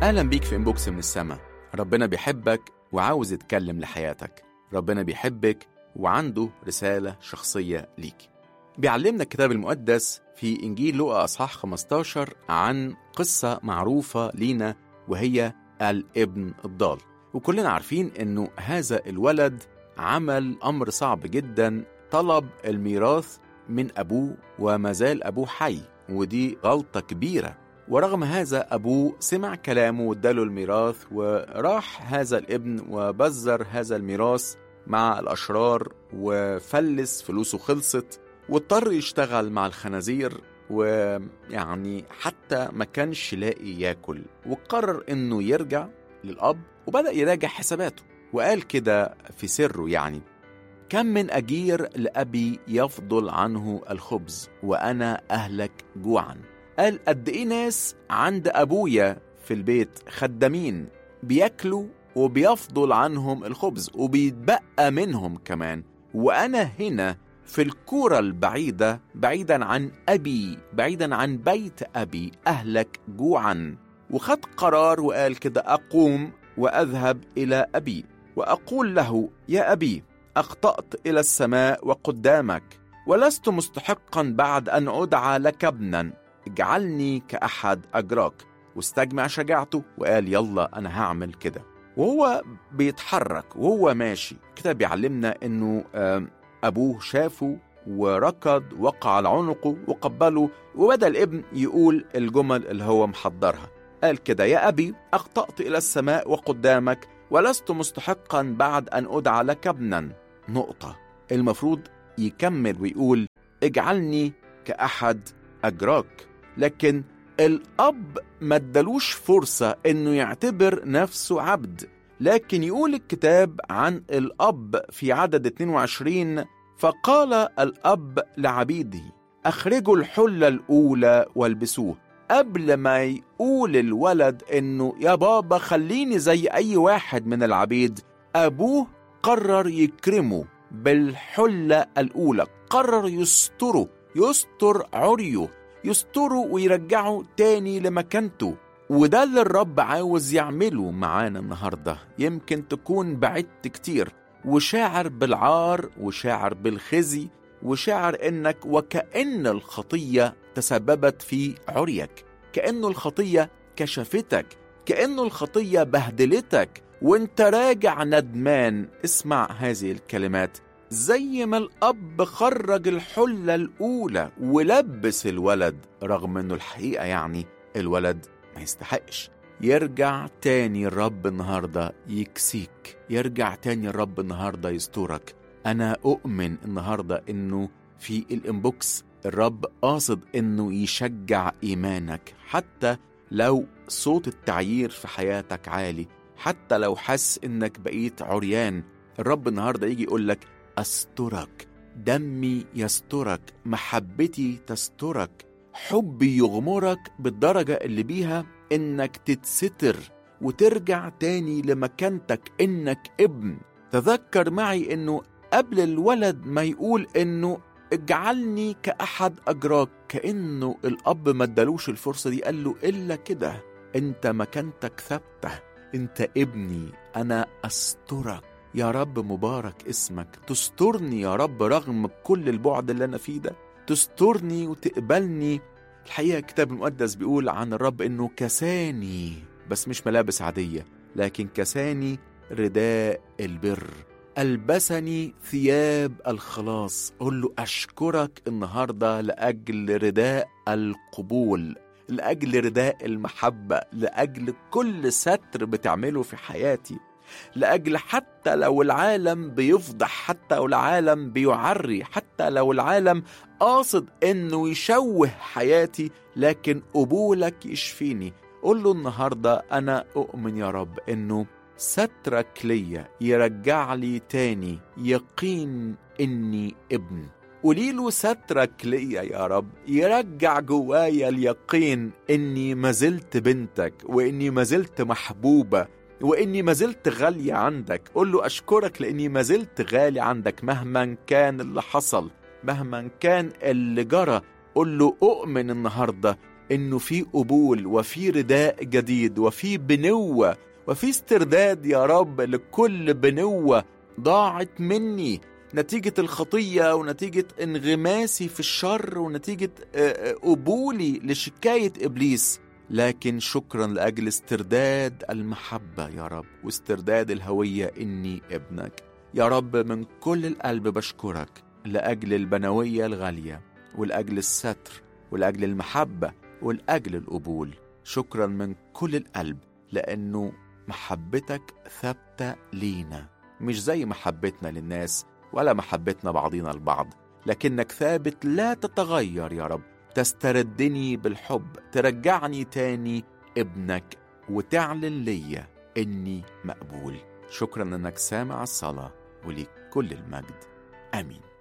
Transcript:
أهلا بيك في إنبوكس من السما ربنا بيحبك وعاوز يتكلم لحياتك ربنا بيحبك وعنده رسالة شخصية ليك بيعلمنا الكتاب المقدس في إنجيل لوقا أصحاح 15 عن قصة معروفة لينا وهي الابن الضال وكلنا عارفين إنه هذا الولد عمل أمر صعب جدا طلب الميراث من أبوه وما زال أبوه حي ودي غلطة كبيرة ورغم هذا أبوه سمع كلامه واداله الميراث وراح هذا الابن وبذر هذا الميراث مع الأشرار وفلس فلوسه خلصت واضطر يشتغل مع الخنازير ويعني حتى ما كانش لاقي ياكل وقرر انه يرجع للأب وبدأ يراجع حساباته وقال كده في سره يعني كم من أجير لأبي يفضل عنه الخبز وأنا أهلك جوعا قال قد إيه ناس عند أبويا في البيت خدامين بياكلوا وبيفضل عنهم الخبز وبيتبقى منهم كمان وأنا هنا في الكورة البعيدة بعيدا عن أبي بعيدا عن بيت أبي أهلك جوعا وخد قرار وقال كده أقوم وأذهب إلى أبي وأقول له يا أبي أخطأت إلى السماء وقدامك ولست مستحقا بعد أن أدعى لك ابنا اجعلني كأحد أجراك واستجمع شجاعته وقال يلا أنا هعمل كده وهو بيتحرك وهو ماشي كده بيعلمنا أنه أبوه شافه وركض وقع على عنقه وقبله وبدأ الابن يقول الجمل اللي هو محضرها قال كده يا أبي أخطأت إلى السماء وقدامك ولست مستحقا بعد أن أدعى لك ابنا نقطة المفروض يكمل ويقول اجعلني كأحد أجراك لكن الأب ما ادالوش فرصة إنه يعتبر نفسه عبد لكن يقول الكتاب عن الأب في عدد 22 فقال الأب لعبيده أخرجوا الحلة الأولى والبسوه قبل ما يقول الولد إنه يا بابا خليني زي أي واحد من العبيد أبوه قرر يكرمه بالحلة الأولى قرر يستره يستر عريه يستره ويرجعه تاني لمكانته وده اللي الرب عاوز يعمله معانا النهاردة يمكن تكون بعدت كتير وشاعر بالعار وشاعر بالخزي وشاعر انك وكأن الخطية تسببت في عريك كأنه الخطية كشفتك كأنه الخطية بهدلتك وانت راجع ندمان اسمع هذه الكلمات زي ما الأب خرج الحلة الأولى ولبس الولد رغم انه الحقيقة يعني الولد ما يستحقش يرجع تاني الرب النهاردة يكسيك يرجع تاني الرب النهاردة يستورك أنا أؤمن النهاردة إنه في الإنبوكس الرب قاصد إنه يشجع إيمانك حتى لو صوت التعيير في حياتك عالي حتى لو حس إنك بقيت عريان الرب النهاردة يجي يقولك أسترك دمي يسترك محبتي تسترك حبي يغمرك بالدرجة اللي بيها إنك تتستر وترجع تاني لمكانتك إنك ابن تذكر معي إنه قبل الولد ما يقول إنه اجعلني كأحد أجراك كأنه الأب ما ادالوش الفرصة دي قال له إلا كده أنت مكانتك ثابتة أنت ابني أنا أسترك يا رب مبارك اسمك تسترني يا رب رغم كل البعد اللي أنا فيه ده تسترني وتقبلني الحقيقة الكتاب المقدس بيقول عن الرب إنه كساني بس مش ملابس عادية لكن كساني رداء البر ألبسني ثياب الخلاص قل له أشكرك النهاردة لأجل رداء القبول لأجل رداء المحبة لأجل كل ستر بتعمله في حياتي لأجل حتى لو العالم بيفضح حتى لو العالم بيعري حتى لو العالم قاصد إنه يشوه حياتي لكن قبولك يشفيني قول له النهاردة أنا أؤمن يا رب إنه سترك ليا يرجع لي تاني يقين إني ابن قولي له سترك ليا يا رب يرجع جوايا اليقين إني ما زلت بنتك وإني ما زلت محبوبة وإني ما زلت غالية عندك قول له أشكرك لإني ما زلت غالي عندك مهما كان اللي حصل مهما كان اللي جرى قول له أؤمن النهاردة إنه في قبول وفي رداء جديد وفي بنوة وفي استرداد يا رب لكل بنوة ضاعت مني نتيجة الخطية ونتيجة انغماسي في الشر ونتيجة قبولي لشكاية إبليس لكن شكرا لأجل استرداد المحبة يا رب واسترداد الهوية إني ابنك يا رب من كل القلب بشكرك لأجل البنوية الغالية ولأجل الستر ولأجل المحبة ولأجل القبول شكرا من كل القلب لأنه محبتك ثابتة لينا مش زي محبتنا للناس ولا محبتنا بعضنا البعض لكنك ثابت لا تتغير يا رب تستردني بالحب ترجعني تاني ابنك وتعلن ليا اني مقبول شكرا انك سامع الصلاه وليك كل المجد امين